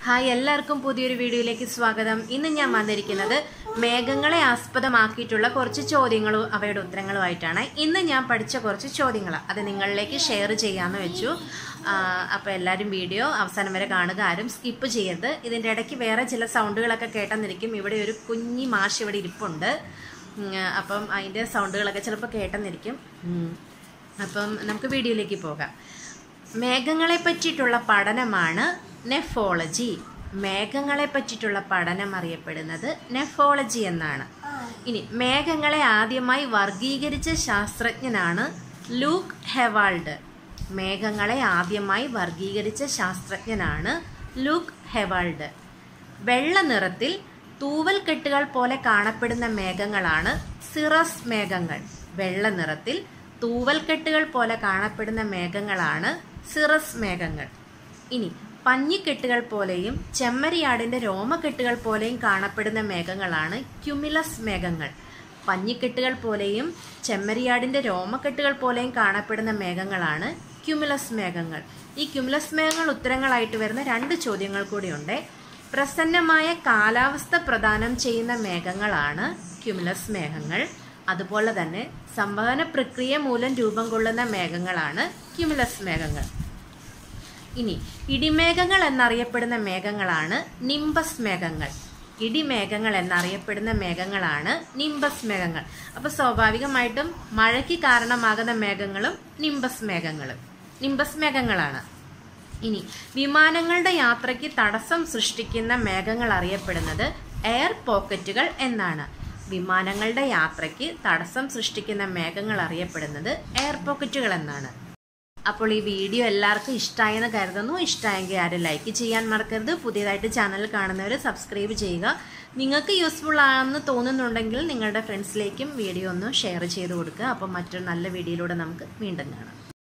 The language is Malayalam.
ഹായ് എല്ലാവർക്കും പുതിയൊരു വീഡിയോയിലേക്ക് സ്വാഗതം ഇന്ന് ഞാൻ വന്നിരിക്കുന്നത് മേഘങ്ങളെ ആസ്പദമാക്കിയിട്ടുള്ള കുറച്ച് ചോദ്യങ്ങളും അവയുടെ ഉത്തരങ്ങളുമായിട്ടാണ് ഇന്ന് ഞാൻ പഠിച്ച കുറച്ച് ചോദ്യങ്ങൾ അത് നിങ്ങളിലേക്ക് ഷെയർ ചെയ്യാമെന്ന് വെച്ചു അപ്പോൾ എല്ലാവരും വീഡിയോ അവസാനം വരെ കാണുക ആരും സ്കിപ്പ് ചെയ്യരുത് ഇതിൻ്റെ ഇടയ്ക്ക് വേറെ ചില സൗണ്ടുകളൊക്കെ കേട്ടെന്നിരിക്കും ഇവിടെ ഒരു കുഞ്ഞി മാഷ് ഇവിടെ ഇരിപ്പുണ്ട് ഉം, അപ്പം അതിൻ്റെ സൗണ്ടുകളൊക്കെ ചിലപ്പോൾ കേട്ടെന്നിരിക്കും ഉം. അപ്പം നമുക്ക് വീഡിയോയിലേക്ക് പോകാം മേഘങ്ങളെ പറ്റിയിട്ടുള്ള പഠനമാണ് നെഫോളജി മേഘങ്ങളെ പറ്റിയിട്ടുള്ള പഠനം അറിയപ്പെടുന്നത് നെഫോളജി എന്നാണ് ഇനി മേഘങ്ങളെ ആദ്യമായി വർഗീകരിച്ച ശാസ്ത്രജ്ഞനാണ് ലൂക്ക് ഹെവാൾഡ് മേഘങ്ങളെ ആദ്യമായി വർഗീകരിച്ച ശാസ്ത്രജ്ഞനാണ് ലൂക്ക് ഹെവാൾഡ് വെള്ള നിറത്തിൽ തൂവൽ കെട്ടുകൾ പോലെ കാണപ്പെടുന്ന മേഘങ്ങളാണ് സിറസ് മേഘങ്ങൾ വെള്ള നിറത്തിൽ തൂവൽ കെട്ടുകൾ പോലെ കാണപ്പെടുന്ന മേഘങ്ങളാണ് സിറസ് മേഘങ്ങൾ ഇനി പഞ്ഞിക്കെട്ടുകൾ പോലെയും ചെമ്മരിയാടിന്റെ രോമക്കെട്ടുകൾ പോലെയും കാണപ്പെടുന്ന മേഘങ്ങളാണ് ക്യുമിലസ് മേഘങ്ങൾ പഞ്ഞിക്കെട്ടുകൾ പോലെയും ചെമ്മരിയാടിന്റെ രോമക്കെട്ടുകൾ പോലെയും കാണപ്പെടുന്ന മേഘങ്ങളാണ് ക്യുമിലസ് മേഘങ്ങൾ ഈ ക്യുമിലസ് മേഘങ്ങൾ ഉത്തരങ്ങളായിട്ട് വരുന്ന രണ്ട് ചോദ്യങ്ങൾ കൂടിയുണ്ട് പ്രസന്നമായ കാലാവസ്ഥ പ്രദാനം ചെയ്യുന്ന മേഘങ്ങളാണ് ക്യുമിലസ് മേഘങ്ങൾ അതുപോലെ തന്നെ സംവഹന പ്രക്രിയ മൂലം രൂപം കൊള്ളുന്ന മേഘങ്ങളാണ് ക്യുമിലസ് മേഘങ്ങൾ ഇനി ഇടിമേഘങ്ങൾ എന്നറിയപ്പെടുന്ന മേഘങ്ങളാണ് നിംബസ് മേഘങ്ങൾ ഇടിമേഘങ്ങൾ എന്നറിയപ്പെടുന്ന മേഘങ്ങളാണ് നിംബസ് മേഘങ്ങൾ അപ്പൊ സ്വാഭാവികമായിട്ടും മഴയ്ക്ക് കാരണമാകുന്ന മേഘങ്ങളും നിംബസ് മേഘങ്ങളും നിംബസ് മേഘങ്ങളാണ് ഇനി വിമാനങ്ങളുടെ യാത്രയ്ക്ക് തടസ്സം സൃഷ്ടിക്കുന്ന മേഘങ്ങൾ അറിയപ്പെടുന്നത് എയർ പോക്കറ്റുകൾ എന്നാണ് വിമാനങ്ങളുടെ യാത്രയ്ക്ക് തടസ്സം സൃഷ്ടിക്കുന്ന മേഘങ്ങൾ അറിയപ്പെടുന്നത് എയർ പോക്കറ്റുകൾ എന്നാണ് അപ്പോൾ ഈ വീഡിയോ എല്ലാവർക്കും ഇഷ്ടമായെന്ന് കരുതുന്നു ഇഷ്ടമായെങ്കിൽ ആരും ലൈക്ക് ചെയ്യാൻ മറക്കരുത് പുതിയതായിട്ട് ചാനൽ കാണുന്നവർ സബ്സ്ക്രൈബ് ചെയ്യുക നിങ്ങൾക്ക് യൂസ്ഫുൾ ആണെന്ന് തോന്നുന്നുണ്ടെങ്കിൽ നിങ്ങളുടെ ഫ്രണ്ട്സിലേക്കും വീഡിയോ ഒന്ന് ഷെയർ ചെയ്ത് കൊടുക്കുക അപ്പോൾ മറ്റൊരു നല്ല വീഡിയോയിലൂടെ നമുക്ക് വീണ്ടും കാണാം